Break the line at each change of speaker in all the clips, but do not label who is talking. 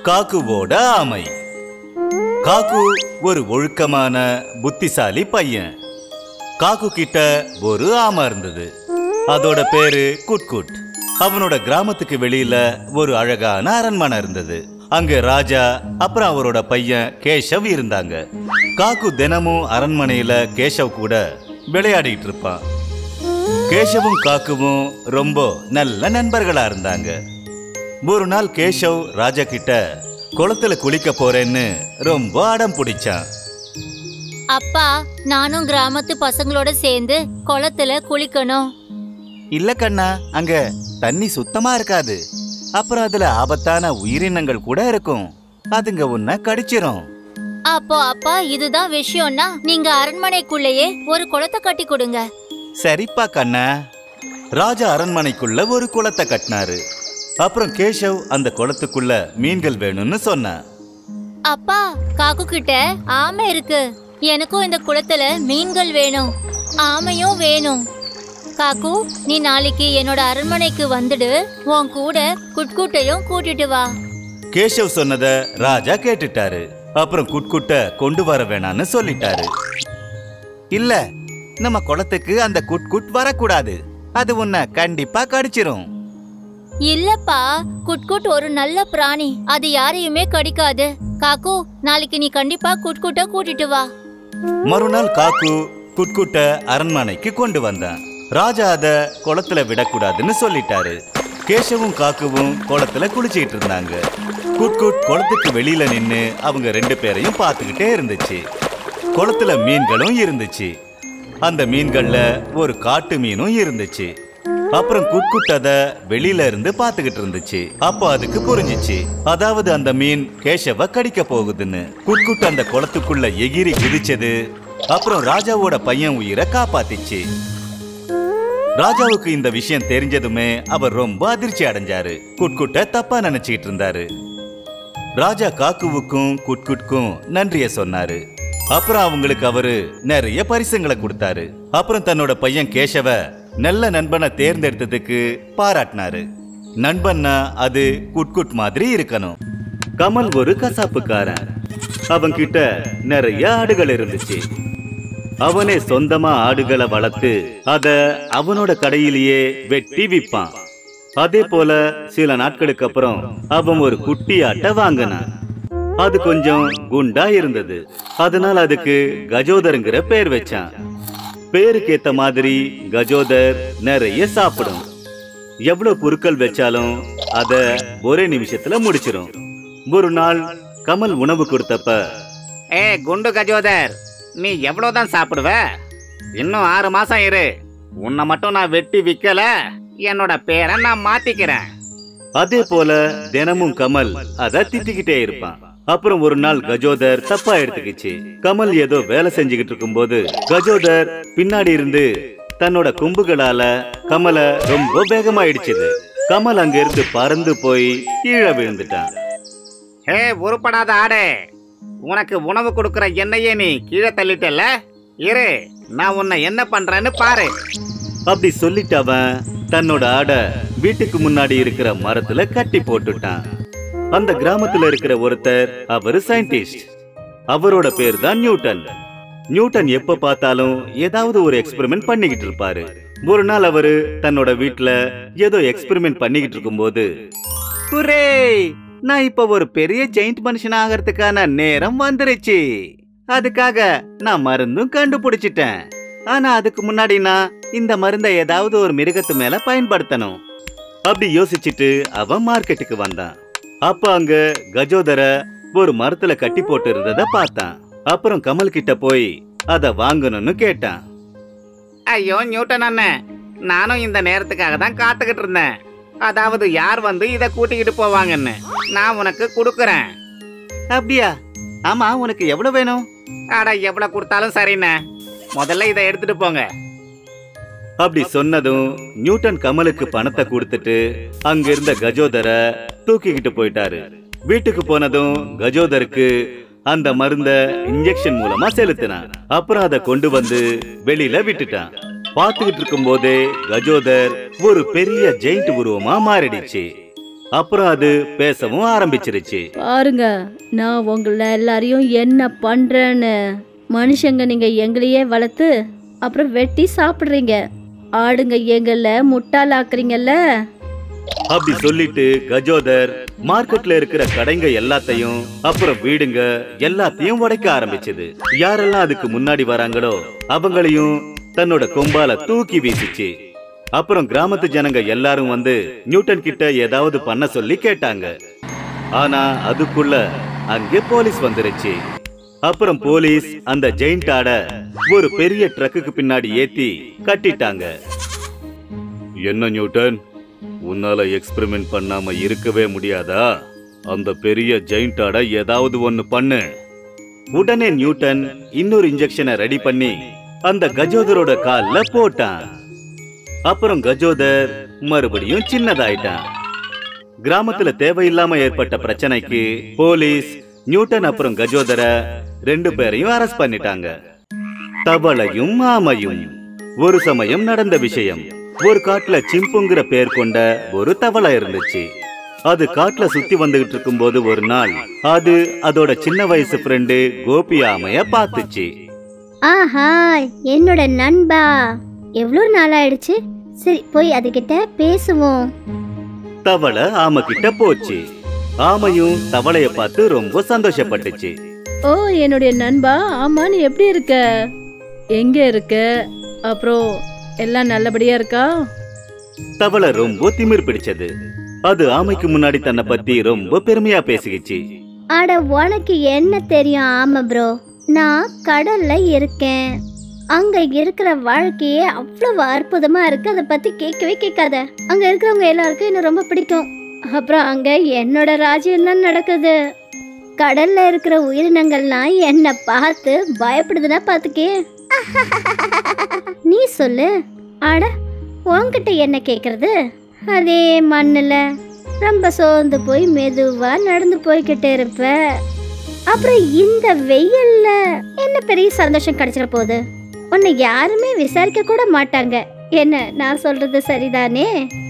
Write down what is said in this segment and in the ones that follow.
காக்குவோட ஆமை காக்கு ஒரு ஒழுக்கமான புத்திசாலி பையன் காக்கு கிட்ட ஒரு ஆமை இருந்தது அதோட பேரு குட்குட் அவனோட கிராமத்துக்கு வெளியில ஒரு அழகான அரண்மனை இருந்தது அங்க ராஜா அப்புறம் அவரோட பையன் கேஷவ் இருந்தாங்க காக்கு தினமும் அரண்மனையில கேஷவ் கூட விளையாடிட்டு இருப்பான் கேஷவும் காக்குவும் ரொம்ப நல்ல நண்பர்களா இருந்தாங்க ஒரு நாள் கேஷவ் ராஜா கிட்ட குளத்துல குளிக்க போறேன்னு ரொம்ப அடம் பிடிச்சான்
அப்பா நானும் கிராமத்து பசங்களோட சேர்ந்து குளத்துல குளிக்கணும்
இல்ல கண்ணா அங்க தண்ணி சுத்தமா இருக்காது அப்புறம் அதுல ஆபத்தான உயிரினங்கள் கூட இருக்கும் அதுங்க உன்னை கடிச்சிரும்
அப்போ அப்பா இதுதான் விஷயம்னா நீங்க அரண்மனைக்குள்ளேயே ஒரு குளத்தை கட்டி கொடுங்க
சரிப்பா கண்ணா ராஜா அரண்மனைக்குள்ள ஒரு குளத்தை கட்டினாரு அப்புறம் கேஷவ் அந்த குளத்துக்குள்ள மீன்கள் வேணும்னு சொன்னான்
அப்பா காக்கு கிட்ட ஆமை இருக்கு எனக்கும் இந்த குளத்துல மீன்கள் வேணும் ஆமையும் வேணும் காக்கு நீ நாளைக்கு என்னோட அரண்மனைக்கு வந்துடு உன் கூட குட்குட்டையும் கூட்டிட்டு வா
கேஷவ் சொன்னத ராஜா கேட்டுட்டாரு அப்புறம் குட்குட்ட கொண்டு வர வேணான்னு சொல்லிட்டாரு இல்ல நம்ம குளத்துக்கு அந்த குட்குட் வரக்கூடாது அது உன்னை கண்டிப்பா கடிச்சிரும்
இல்லப்பா குட்குட் ஒரு நல்ல பிராணி அது யாரையுமே கடிக்காது காக்கு நாளைக்கு நீ கண்டிப்பா குட்குட்ட கூட்டிட்டு வா
மறுநாள் காக்கு குட்குட்ட அரண்மனைக்கு கொண்டு வந்தான் ராஜா அத குளத்துல விடக்கூடாதுன்னு சொல்லிட்டாரு கேஷவும் காக்குவும் குளத்துல குளிச்சிட்டு இருந்தாங்க குட்குட் குளத்துக்கு வெளியில நின்னு அவங்க ரெண்டு பேரையும் பார்த்துக்கிட்டே இருந்துச்சு குளத்துல மீன்களும் இருந்துச்சு அந்த மீன்கள்ல ஒரு காட்டு மீனும் இருந்துச்சு அப்புறம் குட்குட் அத வெளியில இருந்து பார்த்துக்கிட்டு இருந்துச்சு அப்போ அதுக்கு புரிஞ்சிச்சு அதாவது அந்த மீன் கேஷவ கடிக்க போகுதுன்னு குட்குட் அந்த குளத்துக்குள்ள எகிரி குதிச்சது அப்புறம் ராஜாவோட பையன் உயிரை காப்பாத்திச்சு ராஜாவுக்கு இந்த விஷயம் தெரிஞ்சதுமே அவர் ரொம்ப அதிர்ச்சி அடைஞ்சாரு குட்குட்ட தப்பா நினைச்சிட்டு இருந்தாரு ராஜா காக்குவுக்கும் குட்குட்கும் நன்றிய சொன்னாரு அப்புறம் அவங்களுக்கு அவரு நிறைய பரிசுங்களை கொடுத்தாரு அப்புறம் தன்னோட பையன் கேஷவ நல்ல நண்பனை தேர்ந்தெடுத்ததுக்கு பாராட்டினாரு நண்பன்னா அது குட்குட் மாதிரி இருக்கணும் கமல் ஒரு கசாப்புக்காரன் அவன்கிட்ட நிறைய ஆடுகள் இருந்துச்சு அவனே சொந்தமா ஆடுகளை வளர்த்து அத அவனோட கடையிலேயே வெட்டி விப்பான் அதே போல சில நாட்களுக்கு அப்புறம் அவன் ஒரு குட்டி ஆட்டை வாங்கினான் அது கொஞ்சம் குண்டா இருந்தது அதனால அதுக்கு கஜோதருங்கிற பேர் வச்சான் பேருக்கு ஏத்த மாதிரி கஜோதர் நிறைய சாப்பிடும் எவ்வளவு பொருட்கள் வச்சாலும் அத ஒரே நிமிஷத்துல முடிச்சிரும் ஒரு நாள் கமல் உணவு கொடுத்தப்ப
ஏ குண்டு கஜோதர் நீ எவ்வளவுதான் சாப்பிடுவ இன்னும் ஆறு மாசம் இரு உன்னை மட்டும் நான் வெட்டி விக்கல என்னோட பேரை நான் மாத்திக்கிறேன்
அதே போல தினமும் கமல் அத திட்டிக்கிட்டே இருப்பான் அப்புறம் ஒரு நாள் கஜோதர் தப்பா எடுத்துக்கிச்சு கமல் ஏதோ வேலை செஞ்சுக்கிட்டு இருக்கும்போது கஜோதர் பின்னாடி இருந்து தன்னோட கொம்புகளால கமல ரொம்ப வேகமா இடிச்சது கமல் அங்க இருந்து பறந்து போய் கீழே விழுந்துட்டான்
ஹே உருப்படாத ஆடு உனக்கு உணவு கொடுக்கிற என்னையே நீ கீழே தள்ளிட்டல இரு நான் உன்னை என்ன பண்றேன்னு பாரு
அப்படி சொல்லிட்டு அவன் தன்னோட ஆடை வீட்டுக்கு முன்னாடி இருக்கிற மரத்துல கட்டி போட்டுட்டான் அந்த கிராமத்துல இருக்கிற ஒருத்தர் அவரு சயின்டிஸ்ட் அவரோட பேர் தான் நியூட்டன் நியூட்டன் எப்ப பார்த்தாலும் ஏதாவது ஒரு எக்ஸ்பெரிமெண்ட் பண்ணிக்கிட்டு இருப்பாரு ஒரு நாள் அவரு தன்னோட வீட்ல ஏதோ எக்ஸ்பெரிமெண்ட் பண்ணிக்கிட்டு இருக்கும்போது "ஹுரே! நான் இப்ப ஒரு பெரிய ஜெயிண்ட் மனுஷன் ஆகிறதுக்கான நேரம் வந்துருச்சு அதுக்காக நான் மருந்தும் கண்டுபிடிச்சிட்டேன் ஆனா அதுக்கு முன்னாடி நான் இந்த மருந்தை ஏதாவது ஒரு மிருகத்து மேல பயன்படுத்தணும் அப்படி யோசிச்சுட்டு அவன் மார்க்கெட்டுக்கு வந்தான் அப்ப அங்க கஜோதர ஒரு மரத்துல கட்டி போட்டு இருந்தத பார்த்தான் அப்புறம் கமல் கிட்ட போய் அத வாங்கணும்னு கேட்டான்
ஐயோ நியூட்டன் அண்ணன் நானும் இந்த நேரத்துக்காக தான் காத்துக்கிட்டு இருந்தேன் அதாவது யார் வந்து இதை கூட்டிக்கிட்டு போவாங்கன்னு நான் உனக்கு கொடுக்குறேன்
அப்படியா ஆமா உனக்கு எவ்வளவு வேணும்
அட எவ்வளவு கொடுத்தாலும் சரிண்ணே முதல்ல இதை எடுத்துட்டு போங்க
அப்படி சொன்னதும் நியூட்டன் கமலுக்கு பணத்தை கொடுத்துட்டு அங்க இருந்த கஜோதர தூக்கிக்கிட்டு போயிட்டாரு வீட்டுக்கு போனதும் கஜோதருக்கு அந்த மருந்த இன்ஜெக்ஷன் மூலமா செலுத்தினான் அப்புறம் அதை கொண்டு வந்து வெளியில விட்டுட்டான் பார்த்துக்கிட்டு இருக்கும் போதே கஜோதர் ஒரு பெரிய ஜெயிண்ட் உருவமா மாறிடுச்சு அப்புறம் அது பேசவும் ஆரம்பிச்சிருச்சு
பாருங்க நான் உங்களை எல்லாரையும் என்ன பண்றேன்னு மனுஷங்க நீங்க எங்களையே வளர்த்து அப்புறம் வெட்டி சாப்பிடுறீங்க ஆடுங்க எங்களை முட்டாளாக்குறீங்கல்ல
அப்படி சொல்லிட்டு கஜோதர் மார்க்கெட்ல இருக்கிற கடைங்க எல்லாத்தையும் அப்புறம் வீடுங்க எல்லாத்தையும் உடைக்க ஆரம்பிச்சது யாரெல்லாம் அதுக்கு முன்னாடி வராங்களோ அவங்களையும் தன்னோட கொம்பால தூக்கி வீசிச்சு அப்புறம் கிராமத்து ஜனங்க எல்லாரும் வந்து நியூட்டன் கிட்ட ஏதாவது பண்ண சொல்லி கேட்டாங்க ஆனா அதுக்குள்ள அங்கே போலீஸ் வந்துருச்சு அப்புறம் போலீஸ் அந்த ஜெயிண்ட் ஆட ஒரு பெரிய ட்ரக்குக்கு பின்னாடி ஏத்தி கட்டிட்டாங்க என்ன நியூட்டன் உன்னால எக்ஸ்பெரிமெண்ட் பண்ணாம இருக்கவே முடியாதா அந்த பெரிய ஜெயிண்ட் ஆட ஏதாவது ஒன்னு பண்ணு உடனே நியூட்டன் இன்னொரு இன்ஜெக்ஷனை ரெடி பண்ணி அந்த கஜோதரோட கால்ல போட்டான் அப்புறம் கஜோதர் மறுபடியும் சின்னதாயிட்டான் கிராமத்துல தேவையில்லாம ஏற்பட்ட பிரச்சனைக்கு போலீஸ் நியூட்டன் அப்புறம் கஜோதர ரெண்டு பேரையும் அரெஸ்ட் பண்ணிட்டாங்க தவளையும் ஆமையும் ஒரு சமயம் நடந்த விஷயம் ஒரு காட்டுல சிம்புங்கிற பேர் கொண்ட ஒரு தவளை இருந்துச்சு அது காட்டுல சுத்தி வந்துகிட்டு இருக்கும்போது ஒரு நாள் அது அதோட சின்ன வயசு ஃப்ரெண்டு கோபி ஆமைய பார்த்துச்சு
ஆஹா என்னோட நண்பா எவ்வளோ நாள் ஆயிடுச்சு சரி போய் அதுகிட்ட பேசுவோம்
தவளை ஆமை கிட்ட போச்சு ஆமையும் தவளைய பார்த்து ரொம்ப சந்தோஷப்பட்டுச்சு
ஓ என்னுடைய நண்பா ஆமா நீ எப்படி இருக்க எங்க இருக்க அப்புறம் எல்லாம் நல்லபடியா இருக்கா
தவளை ரொம்ப திமிர் பிடிச்சது அது ஆமைக்கு முன்னாடி தன்னை பத்தி ரொம்ப பெருமையா பேசிக்கிச்சு
அட உனக்கு என்ன தெரியும் ஆமா ப்ரோ நான் கடல்ல இருக்கேன் அங்க இருக்கிற வாழ்க்கையே அவ்வளவு அற்புதமா இருக்கு அதை பத்தி கேட்கவே கேட்காத அங்க இருக்கிறவங்க எல்லாருக்கும் என்ன ரொம்ப பிடிக்கும் அப்புறம் அங்க என்னோட ராஜ்யம் தான் நடக்குது கடல்ல இருக்கிற உயிரினங்கள்லாம் என்ன பார்த்து பயப்படுதுன்னா பாத்துக்கே நீ சொல்லு அட உன்கிட்ட என்ன கேக்குறது அதே மண்ணுல ரொம்ப சோர்ந்து போய் மெதுவா நடந்து போய்கிட்டு இருப்ப அப்புறம் இந்த வெயில்ல என்ன பெரிய சந்தோஷம் கிடைச்சிட போகுது உன்னை யாருமே விசாரிக்க கூட மாட்டாங்க என்ன நான் சொல்றது சரிதானே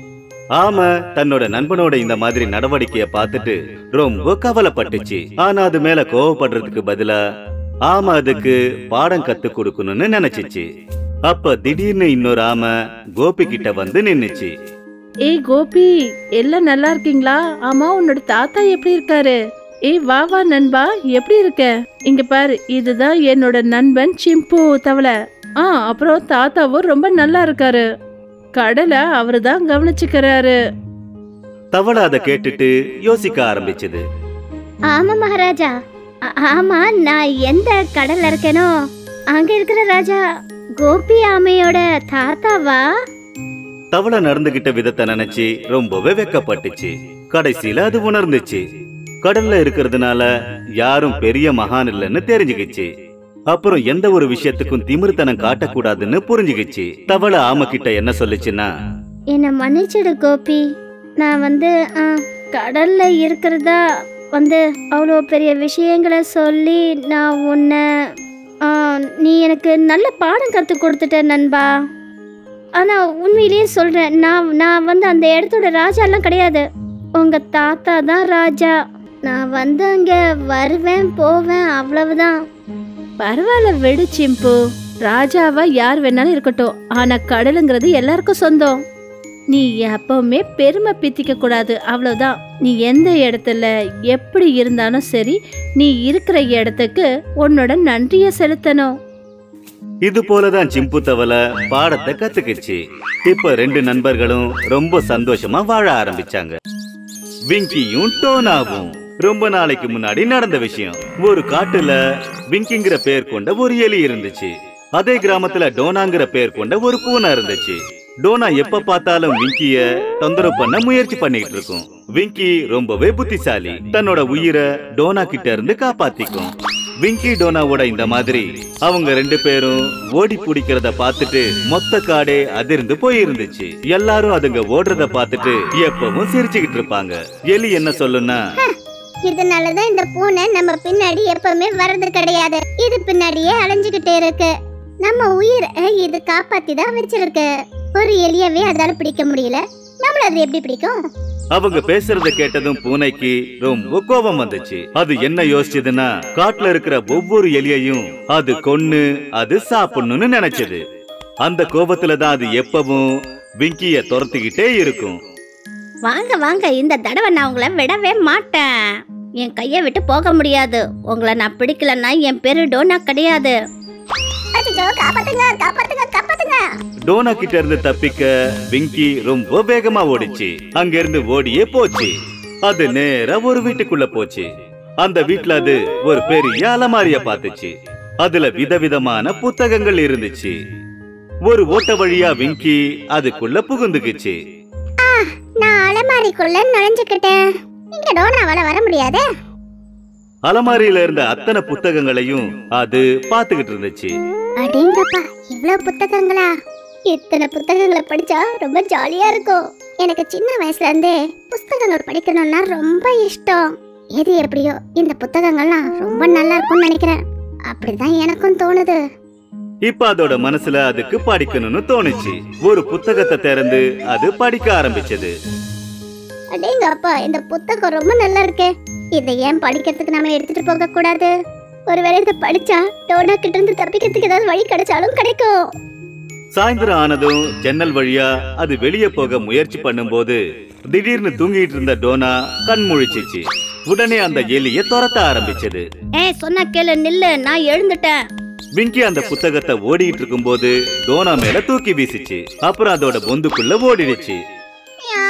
ஆமை தன்னோட நண்பனோட இந்த மாதிரி நடவடிக்கைய பார்த்துட்டு ரொம்ப கவலைப்பட்டுச்சு ஆனா அது மேல கோவப்படுறதுக்கு பதிலா ஆமை அதுக்கு பாடம் கத்து கொடுக்கணும்னு நினைச்சிச்சு அப்ப திடீர்னு இன்னொரு ஆமை கோபி கிட்ட வந்து நின்னுச்சு
ஏய் கோபி எல்லாம் நல்லா இருக்கீங்களா ஆமா உன்னோட தாத்தா எப்படி இருக்காரு ஏய் வா வா நண்பா எப்படி இருக்க இங்க பாரு இதுதான் என்னோட நண்பன் சிம்பு தவளை ஆ அப்புறம் தாத்தாவும் ரொம்ப நல்லா இருக்காரு கடலை அவரு தான் கவனிச்சுக்கிறாரு
தவளை அதை கேட்டுட்டு யோசிக்க ஆரம்பிச்சது
ஆமா மகாராஜா ஆ- ஆமா நான் எந்த கடல்ல இருக்கேனோ அங்க இருக்கிற ராஜா கோபி ஆமையோட தாத்தாவா
தவளை நடந்துகிட்ட விதத்தை நினைச்சு ரொம்பவே வெக்கப்பட்டுச்சு கடைசியில அது உணர்ந்துச்சு கடல்ல இருக்கிறதுனால யாரும் பெரிய மகான் இல்லைன்னு தெரிஞ்சுக்கிச்சு அப்புறம் எந்த ஒரு விஷயத்துக்கும் திமிர்த்தனம் காட்டக்கூடாதுன்னு புரிஞ்சுக்கிச்சு தவளை ஆமை கிட்ட என்ன சொல்லுச்சுன்னா
என்னை மன்னிச்சிடு கோபி நான் வந்து ஆ, கடல்ல இருக்கிறதா வந்து அவ்வளோ பெரிய விஷயங்களை சொல்லி நான் உன்னை ஆ, நீ எனக்கு நல்ல பாடம் கற்றுக் கொடுத்துட்ட நண்பா ஆனால் உண்மையிலேயே சொல்கிறேன் நான் நான் வந்து அந்த இடத்தோட ராஜாலாம் கிடையாது உங்கள் தாத்தா தான் ராஜா நான் வந்து அங்கே வருவேன் போவேன் அவ்வளவுதான்
பரவாயில்ல விடு சிம்பு ராஜாவா யார் வேணாலும் இருக்கட்டும் ஆனா கடலுங்கிறது எல்லாருக்கும் சொந்தம் நீ எப்பவுமே பெருமை பித்திக்க கூடாது அவ்வளவுதான் நீ எந்த இடத்துல எப்படி இருந்தாலும் சரி நீ இருக்கிற இடத்துக்கு உன்னோட நன்றிய செலுத்தணும்
இது போலதான் சிம்பு தவளை பாடத்தை கத்துக்கிச்சு இப்ப ரெண்டு நண்பர்களும் ரொம்ப சந்தோஷமா வாழ ஆரம்பிச்சாங்க விங்கியும் டோனாவும் ரொம்ப நாளைக்கு முன்னாடி நடந்த விஷயம் ஒரு காட்டுல விங்கிங்கிற பேர் கொண்ட ஒரு எலி இருந்துச்சு அதே கிராமத்துல டோனாங்கிற பேர் கொண்ட ஒரு பூனை இருந்துச்சு டோனா எப்ப பார்த்தாலும் விங்கிய தொந்தரவு பண்ண முயற்சி பண்ணிட்டு இருக்கும் விங்கி ரொம்பவே புத்திசாலி தன்னோட உயிரை டோனா கிட்ட இருந்து காப்பாத்திக்கும் விங்கி டோனாவோட இந்த மாதிரி அவங்க ரெண்டு பேரும் ஓடி பிடிக்கிறத பார்த்துட்டு மொத்த காடே அதிர்ந்து போயிருந்துச்சு எல்லாரும் அதுங்க ஓடுறத பார்த்துட்டு எப்பவும் சிரிச்சுக்கிட்டு இருப்பாங்க எலி என்ன சொல்லுன்னா
இதனாலதான் இந்த பூனை நம்ம பின்னாடி எப்பவுமே வர்றது கிடையாது இது பின்னாடியே அலைஞ்சுகிட்டே இருக்கு நம்ம உயிரை இது காப்பாத்தி தான் வச்சிருக்கு ஒரு எலியவே அதால பிடிக்க முடியல நம்மள அது எப்படி பிடிக்கும்
அவங்க பேசுறத கேட்டதும் பூனைக்கு ரொம்ப கோபம் வந்துச்சு அது என்ன யோசிச்சதுன்னா காட்டுல இருக்கிற ஒவ்வொரு எலியையும் அது கொன்னு அது சாப்பிடணும்னு நினைச்சது அந்த கோபத்துல தான் அது எப்பவும் விங்கிய துரத்திக்கிட்டே இருக்கும்
வாங்க வாங்க இந்த தடவை நான் உங்களை விடவே மாட்டேன் என் கையை விட்டு போக முடியாது உங்களை நான் பிடிக்கலன்னா என் பேரு டோனா கிடையாது காப்பாத்துங்க காப்பாத்துங்க காப்பாத்துங்க
டோனா கிட்ட இருந்து தப்பிக்க விங்கி ரொம்ப வேகமா ஓடிச்சு அங்க இருந்து ஓடியே போச்சு அது நேரா ஒரு வீட்டுக்குள்ள போச்சு அந்த வீட்ல அது ஒரு பெரிய அலமாரிய பார்த்துச்சு அதுல விதவிதமான புத்தகங்கள் இருந்துச்சு ஒரு ஓட்ட வழியா விங்கி அதுக்குள்ள புகுந்துக்குச்சு
நான் அலமாரிக்குள்ள நுழைஞ்சுக்கிட்டேன் இங்க டோனாவால வர முடியாது
அலமாரியில இருந்த அத்தனை புத்தகங்களையும் அது பார்த்துக்கிட்டு இருந்துச்சு
அடேங்கப்பா இவ்வளவு புத்தகங்களா இத்தனை புத்தகங்களை படிச்சா ரொம்ப ஜாலியா இருக்கும் எனக்கு சின்ன வயசுல இருந்தே புத்தகங்கள் படிக்கணும்னா ரொம்ப இஷ்டம் எது எப்படியோ இந்த புத்தகங்கள்லாம் ரொம்ப நல்லா இருக்கும்னு நினைக்கிறேன் அப்படிதான் எனக்கும் தோணுது
இப்ப அதோட மனசுல அதுக்கு படிக்கணும்னு தோணுச்சு ஒரு புத்தகத்தை திறந்து அது படிக்க ஆரம்பிச்சது
அடேங்கப்பா இந்த புத்தகம் ரொம்ப நல்லா இருக்கே இதை ஏன் படிக்கிறதுக்கு நாம எடுத்துட்டு போக கூடாது ஒருவேளை இதை படிச்சா டோனா கிட்ட இருந்து தப்பிக்கிறதுக்கு ஏதாவது வழி கிடைச்சாலும் கிடைக்கும்
சாயந்தரம் ஆனதும் ஜன்னல் வழியா அது வெளியே போக முயற்சி பண்ணும்போது திடீர்னு தூங்கிட்டு இருந்த டோனா கண் முழிச்சிச்சு உடனே அந்த எலிய துரத்த ஆரம்பிச்சது
ஏய் சொன்னா கேளு நில்லு நான் எழுந்துட்டேன்
விங்கி அந்த புத்தகத்தை ஓடிட்டு இருக்கும்போது டோனா மேல தூக்கி வீசிச்சு அப்புறம் அதோட பொந்துக்குள்ள ஓடிடுச்சு
ஆ,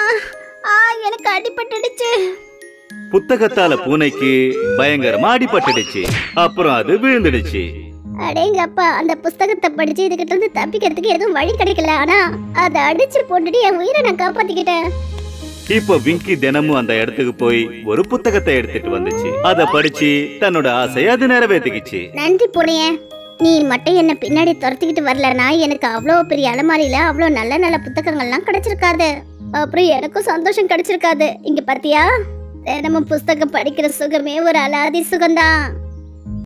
ஆ எனக்கு அடிபட்டுடுச்சு
புத்தகத்தால பூனைக்கு பயங்கரமா அடிபட்டுடுச்சு அப்புறம் அது விழுந்துடுச்சு
அடேங்கப்பா அந்த புஸ்தகத்தை படிச்சு இதுகிட்ட இருந்து தப்பிக்கிறதுக்கு எதுவும் வழி கிடைக்கல ஆனா அதை அடிச்சு போட்டுட்டு என் உயிரை நான் காப்பாத்திக்கிட்டேன்
இப்போ விங்கி தினமும் அந்த இடத்துக்கு போய் ஒரு புத்தகத்தை எடுத்துட்டு வந்துச்சு அத படிச்சு தன்னோட ஆசையை அது நிறைவேத்திக்கிச்சு
நன்றி புனைய நீ மட்டும் என்ன பின்னாடி துரத்திக்கிட்டு வரலனா எனக்கு அவ்வளோ பெரிய அலமாரியில அவ்வளோ நல்ல நல்ல புத்தகங்கள்லாம் கிடைச்சிருக்காது அப்புறம் எனக்கும் சந்தோஷம் கிடைச்சிருக்காது இங்க பார்த்தியா தினமும் புஸ்தகம் படிக்கிற சுகமே ஒரு அலாதி சுகம்தான்